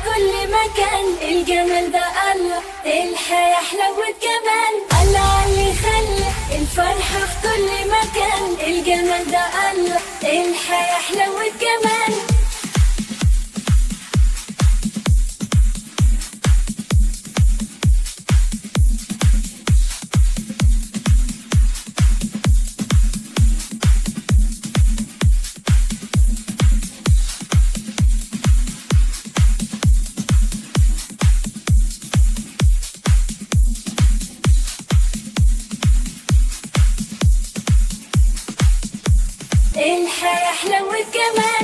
كل مكان الجمال ده الله الحياة حلوت كمان الله علي خلى الفرحة في كل مكان الجمال ده الله الحياة حلوت كمان الحياة حلوت كمان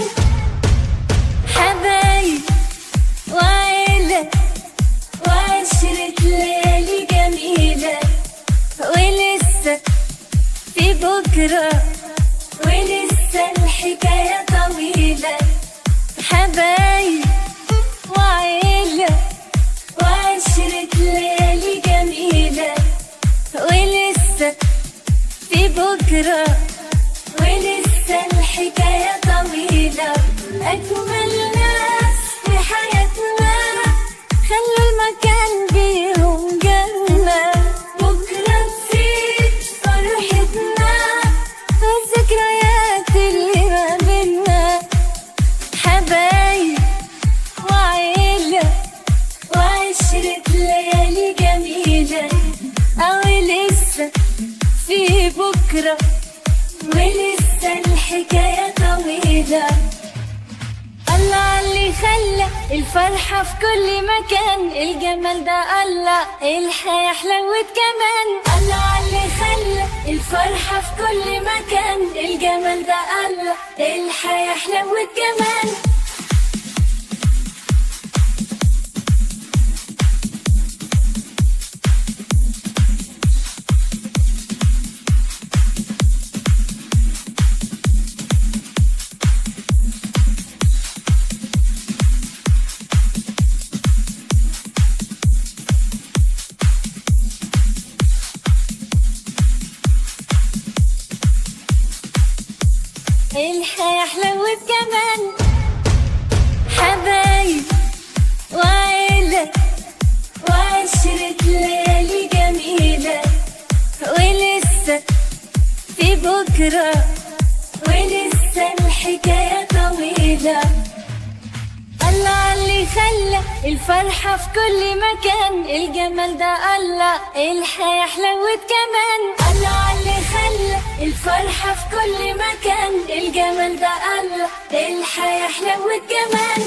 حبايب وعيلة وعشرة ليالي جميلة ولسه في بكرة ولسه الحكاية طويلة حبايب وعيلة وعشرة ليالي جميلة ولسه في بكرة ولسه الحكاية طويلة أجمل ناس في حياتنا خلوا المكان بيهم جنة بكرة تزيد فرحتنا والذكريات اللي ما بينا حبايب وعيلة وعشرة ليالي جميلة أو لسه في بكرة ولسه الحكاية طويلة الله علي خلى الفرحة في كل مكان الجمال ده الله الحياة حلوت كمان الله علي خلى الفرحة في كل مكان الجمال ده الله الحياة حلوت كمان الحياة حلوت كمان حبايب وعيلة وعشرة ليالي جميلة ولسه في بكرة ولسه الحكاية طويلة الله علي خلى الفرحة في كل مكان الجمال ده الله الحياة حلوت كمان الله علي خلى الفرحة في كل مكان الجمال ده الله الحياة حلوت كمان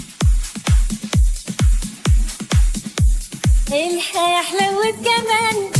الحياة حلوت كمان